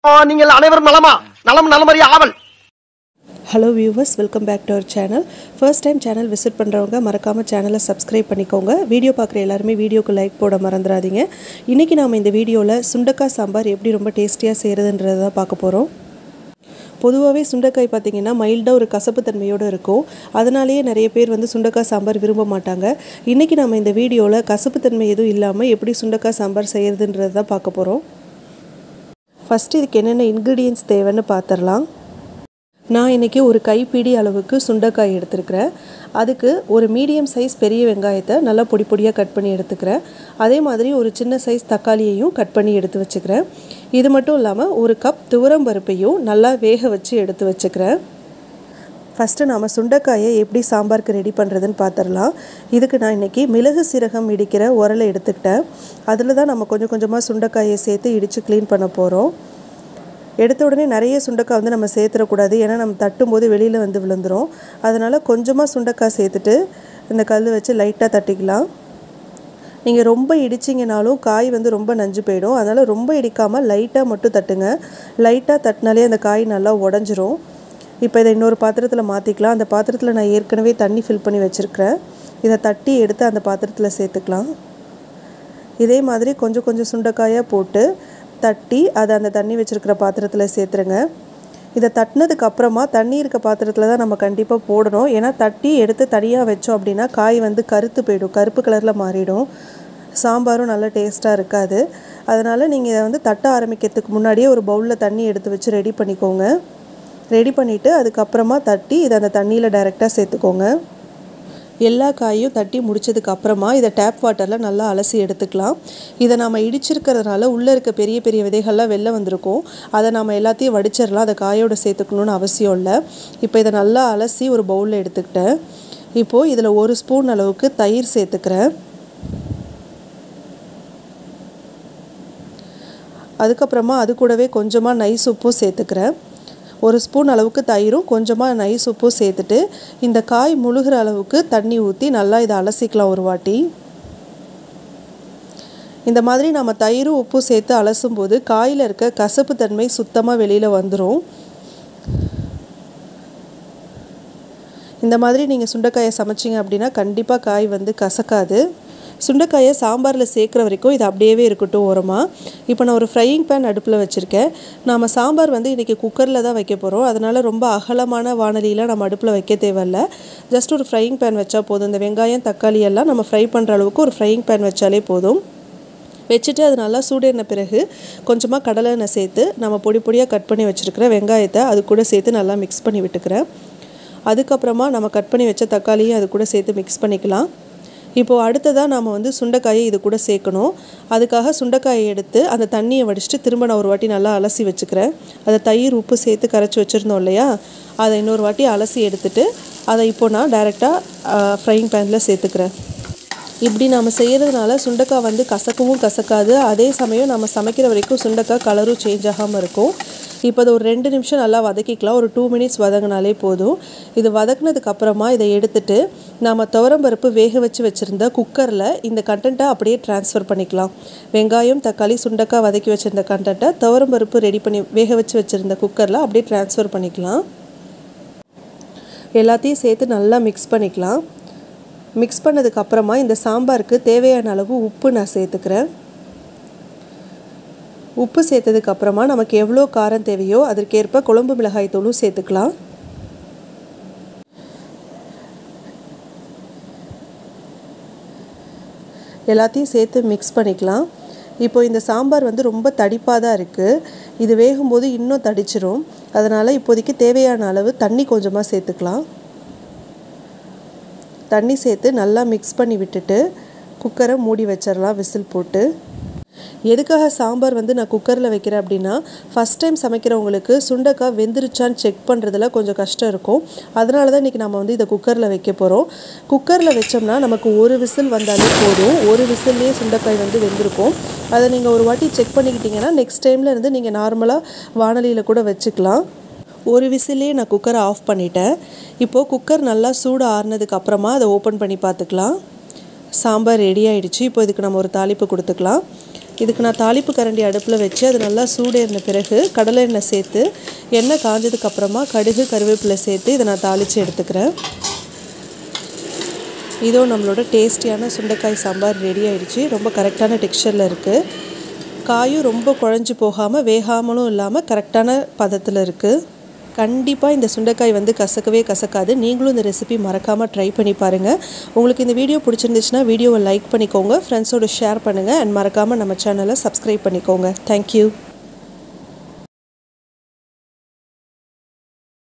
நீங்கள் அனைவரும் நலமா நலம் நலமறிய ஆவல் hello viewers welcome back to our channel first time channel visit பண்ணுறவங்க மறக்காமல் சேனலை சப்ஸ்கிரைப் பண்ணிக்கோங்க வீடியோ பார்க்குற எல்லாருமே வீடியோக்கு லைக் போட மறந்துடாதீங்க இன்றைக்கி நாம் இந்த வீடியோவில் சுண்டக்காய் சாம்பார் எப்படி ரொம்ப டேஸ்டியாக செய்கிறதுன்றதை தான் பார்க்க போகிறோம் பொதுவாகவே சுண்டைக்காய் பார்த்திங்கன்னா மைல்டாக ஒரு கசப்பு தன்மையோடு இருக்கும் அதனாலேயே நிறைய பேர் வந்து சுண்டைக்காய் சாம்பார் விரும்ப மாட்டாங்க இன்றைக்கி நம்ம இந்த வீடியோவில் கசப்பு தன்மை எதுவும் இல்லாமல் எப்படி சுண்டைக்காய் சாம்பார் செய்கிறதுன்றது தான் பார்க்க போகிறோம் ஃபஸ்ட்டு இதுக்கு என்னென்ன இன்க்ரீடியன்ஸ் தேவைன்னு பார்த்துடலாம் நான் இன்றைக்கி ஒரு கைப்பிடி அளவுக்கு சுண்டைக்காய் எடுத்துருக்கிறேன் அதுக்கு ஒரு மீடியம் சைஸ் பெரிய வெங்காயத்தை நல்லா பொடி பொடியாக கட் பண்ணி எடுத்துக்கிறேன் அதே மாதிரி ஒரு சின்ன சைஸ் தக்காளியையும் கட் பண்ணி எடுத்து வச்சுக்கிறேன் இது மட்டும் இல்லாமல் ஒரு கப் துவரம் பருப்பையும் நல்லா வேக வச்சு எடுத்து வச்சுக்கிறேன் ஃபஸ்ட்டு நாம் சுண்டைக்காயை எப்படி சாம்பாருக்கு ரெடி பண்ணுறதுன்னு பார்த்துடலாம் இதுக்கு நான் இன்றைக்கி மிளகு சீரகம் இடிக்கிற உரலை எடுத்துக்கிட்டேன் அதில் தான் நம்ம கொஞ்சம் கொஞ்சமாக சுண்டைக்காயை சேர்த்து இடித்து க்ளீன் பண்ண போகிறோம் எடுத்த உடனே நிறைய சுண்டைக்காய் வந்து நம்ம சேர்த்துடக்கூடாது ஏன்னா நம்ம தட்டும்போது வெளியில் வந்து விழுந்துடும் அதனால் கொஞ்சமாக சுண்டைக்காய் சேர்த்துட்டு இந்த கல் வச்சு லைட்டாக தட்டிக்கலாம் நீங்கள் ரொம்ப இடிச்சிங்கனாலும் காய் வந்து ரொம்ப நஞ்சு போயிடும் அதனால் ரொம்ப இடிக்காமல் லைட்டாக மட்டும் தட்டுங்க லைட்டாக தட்டினாலே அந்த காய் நல்லா உடஞ்சிரும் இப்போ இதை இன்னொரு பாத்திரத்தில் மாற்றிக்கலாம் அந்த பாத்திரத்தில் நான் ஏற்கனவே தண்ணி ஃபில் பண்ணி வச்சுருக்கிறேன் இதை தட்டி எடுத்து அந்த பாத்திரத்தில் சேர்த்துக்கலாம் இதே மாதிரி கொஞ்சம் கொஞ்சம் சுண்டைக்காயாக போட்டு தட்டி அதை அந்த தண்ணி வச்சுருக்கிற பாத்திரத்தில் சேர்த்துருங்க இதை தட்டினதுக்கு அப்புறமா தண்ணி இருக்க பாத்திரத்தில் தான் நம்ம கண்டிப்பாக போடணும் ஏன்னா தட்டி எடுத்து தனியாக வச்சோம் அப்படின்னா காய் வந்து கருத்து போயிடும் கருப்பு கலரில் மாறிடும் சாம்பாரும் நல்லா டேஸ்ட்டாக இருக்காது அதனால் நீங்கள் இதை வந்து தட்ட ஆரம்பிக்கிறதுக்கு முன்னாடியே ஒரு பவுலில் தண்ணி எடுத்து வச்சு ரெடி பண்ணிக்கோங்க ரெடி பண்ணிவிட்டு அதுக்கப்புறமா தட்டி இதை அந்த தண்ணியில் டைரெக்டாக சேர்த்துக்கோங்க எல்லா காயும் தட்டி முடிச்சதுக்கு அப்புறமா இதை டேப் வாட்டரில் நல்லா அலசி எடுத்துக்கலாம் இதை நாம் இடிச்சிருக்கிறதுனால உள்ளே இருக்க பெரிய பெரிய விதைகள்லாம் வெளில வந்திருக்கும் அதை நாம் எல்லாத்தையும் வடிச்சிடலாம் அதை காயோட சேர்த்துக்கணுன்னு அவசியம் இல்லை இப்போ இதை நல்லா அலசி ஒரு பவுலில் எடுத்துக்கிட்டேன் இப்போது இதில் ஒரு ஸ்பூன் அளவுக்கு தயிர் சேர்த்துக்கிறேன் அதுக்கப்புறமா அது கூடவே கொஞ்சமாக நைஸ் உப்பும் சேர்த்துக்கிறேன் ஒரு ஸ்பூன் அளவுக்கு தயிரும் கொஞ்சமாக நைஸ் உப்பும் சேர்த்துட்டு இந்த காய் முழுகிற அளவுக்கு தண்ணி ஊற்றி நல்லா இதை அலசிக்கலாம் ஒரு வாட்டி இந்த மாதிரி நம்ம தயிரும் உப்பும் சேர்த்து அலசும் போது காயில் இருக்க கசப்பு தன்மை சுத்தமாக வெளியில் வந்துடும் இந்த மாதிரி நீங்கள் சுண்டைக்காயை சமைச்சிங்க அப்படின்னா கண்டிப்பாக காய் வந்து கசக்காது சுண்டைக்காயை சாம்பாரில் சேர்க்குற வரைக்கும் இது அப்படியே இருக்கட்டும் ஓரமாக இப்போ நான் ஒரு ஃப்ரையிங் பேன் அடுப்பில் வச்சுருக்கேன் நாம் சாம்பார் வந்து இன்றைக்கி குக்கரில் தான் வைக்க போகிறோம் அதனால் ரொம்ப அகலமான வானலியில் நம்ம அடுப்பில் வைக்க தேவையில்ல ஜஸ்ட் ஒரு ஃப்ரையிங் பேன் வச்சா போதும் இந்த வெங்காயம் தக்காளி எல்லாம் நம்ம ஃப்ரை பண்ணுற அளவுக்கு ஒரு ஃப்ரையிங் பேன் வச்சாலே போதும் வச்சுட்டு அது நல்லா சூடேறின பிறகு கொஞ்சமாக கடலை எண்ணெய் சேர்த்து நம்ம பொடி பொடியாக கட் பண்ணி வச்சுருக்கிற வெங்காயத்தை அது கூட சேர்த்து நல்லா மிக்ஸ் பண்ணி விட்டுக்கிறேன் அதுக்கப்புறமா நம்ம கட் பண்ணி வச்ச தக்காளியும் அது கூட சேர்த்து மிக்ஸ் பண்ணிக்கலாம் இப்போது அடுத்ததாக நாம் வந்து சுண்டைக்காயை இது கூட சேர்க்கணும் அதுக்காக சுண்டைக்காயை எடுத்து அந்த தண்ணியை வடிச்சிட்டு திரும்ப நான் ஒரு வாட்டி நல்லா அலசி வச்சுக்கிறேன் அதை தயிர் உப்பு சேர்த்து கரைச்சி வச்சுருந்தோம் இல்லையா அதை இன்னொரு வாட்டி அலசி எடுத்துட்டு அதை இப்போ நான் டைரெக்டாக ஃப்ரைங் பேனில் சேர்த்துக்கிறேன் இப்படி நம்ம செய்கிறதுனால சுண்டைக்காய் வந்து கசக்கவும் கசக்காது அதே சமயம் நம்ம சமைக்கிற வரைக்கும் சுண்டைக்காய் கலரும் சேஞ்ச் ஆகாமல் இருக்கும் இப்போ அதை ஒரு ரெண்டு நிமிஷம் நல்லா வதக்கிக்கலாம் ஒரு டூ மினிட்ஸ் வதங்கினாலே போதும் இது வதக்குனதுக்கு அப்புறமா இதை எடுத்துட்டு நாம் துவரம்பருப்பு வேக வச்சு வச்சுருந்த குக்கரில் இந்த கண்டென்ட்டை அப்படியே ட்ரான்ஸ்ஃபர் பண்ணிக்கலாம் வெங்காயம் தக்காளி சுண்டக்காய் வதக்கி வச்சுருந்த கண்டென்ட்டை துவரம்பருப்பு ரெடி பண்ணி வேக வச்சு வச்சுருந்த குக்கரில் அப்படியே ட்ரான்ஸ்ஃபர் பண்ணிக்கலாம் எல்லாத்தையும் சேர்த்து நல்லா மிக்ஸ் பண்ணிக்கலாம் மிக்ஸ் பண்ணதுக்கு அப்புறமா இந்த சாம்பாருக்கு தேவையான அளவு உப்பு நான் சேர்த்துக்கிறேன் உப்பு சேர்த்ததுக்கு அப்புறமா நமக்கு எவ்வளோ காரம் தேவையோ அதற்கேற்ப குழம்பு மிளகாய் தூளும் சேர்த்துக்கலாம் எல்லாத்தையும் சேர்த்து மிக்ஸ் பண்ணிக்கலாம் இப்போ இந்த சாம்பார் வந்து ரொம்ப தடிப்பாக தான் இருக்குது இது வேகும்போது இன்னும் தடிச்சிரும் அதனால் இப்போதைக்கு தேவையான அளவு தண்ணி கொஞ்சமாக சேர்த்துக்கலாம் தண்ணி சேர்த்து நல்லா மிக்ஸ் பண்ணி விட்டுட்டு குக்கரை மூடி வச்சிடலாம் விசில் போட்டு எதுக்காக சாம்பார் வந்து நான் குக்கரில் வைக்கிறேன் அப்படின்னா ஃபஸ்ட் டைம் சமைக்கிறவங்களுக்கு சுண்டைக்காய் வெந்துருச்சான்னு செக் பண்ணுறதுல கொஞ்சம் கஷ்டம் இருக்கும் அதனால தான் இன்றைக்கி நம்ம வந்து இதை குக்கரில் வைக்க போகிறோம் குக்கரில் வச்சோம்னா நமக்கு ஒரு விசில் வந்தாலே போதும் ஒரு விசில்லே சுண்டைக்காய் வந்து வெந்திருக்கும் அதை நீங்கள் ஒரு வாட்டி செக் பண்ணிக்கிட்டிங்கன்னா நெக்ஸ்ட் டைமில் இருந்து நீங்கள் நார்மலாக வானலியில் கூட வச்சுக்கலாம் ஒரு விசிலே நான் குக்கரை ஆஃப் பண்ணிட்டேன் இப்போது குக்கர் நல்லா சூடு ஆறுனதுக்கு அப்புறமா அதை ஓப்பன் பண்ணி பார்த்துக்கலாம் சாம்பார் ரெடி ஆயிடுச்சு இப்போ இதுக்கு நம்ம ஒரு தாளிப்பு கொடுத்துக்கலாம் இதுக்கு நான் தாளிப்பு கரண்டி அடுப்பில் வச்சு அது நல்லா சூடேறின பிறகு கடலை எண்ணெய் சேர்த்து எண்ணெய் காஞ்சதுக்கப்புறமா கடுகு கருவேப்பிலை சேர்த்து இதை நான் தாளித்து எடுத்துக்கிறேன் இதோ நம்மளோட டேஸ்டியான சுண்டைக்காய் சாம்பார் ரெடி ஆயிடுச்சு ரொம்ப கரெக்டான டெக்ஸ்சரில் இருக்குது காயும் ரொம்ப குழஞ்சி போகாமல் வேகாமலும் இல்லாமல் கரெக்டான பதத்தில் இருக்குது கண்டிப்பாக இந்த சுண்டைக்காய் வந்து கசக்கவே கசக்காது நீங்களும் இந்த ரெசிபி மறக்காமல் ட்ரை பண்ணி பாருங்கள் உங்களுக்கு இந்த வீடியோ பிடிச்சிருந்துச்சுன்னா வீடியோவை லைக் பண்ணிக்கோங்க ஃப்ரெண்ட்ஸோட ஷேர் பண்ணுங்கள் அண்ட் மறக்காமல் நம்ம சேனலை சப்ஸ்கிரைப் பண்ணிக்கோங்க தேங்க்யூ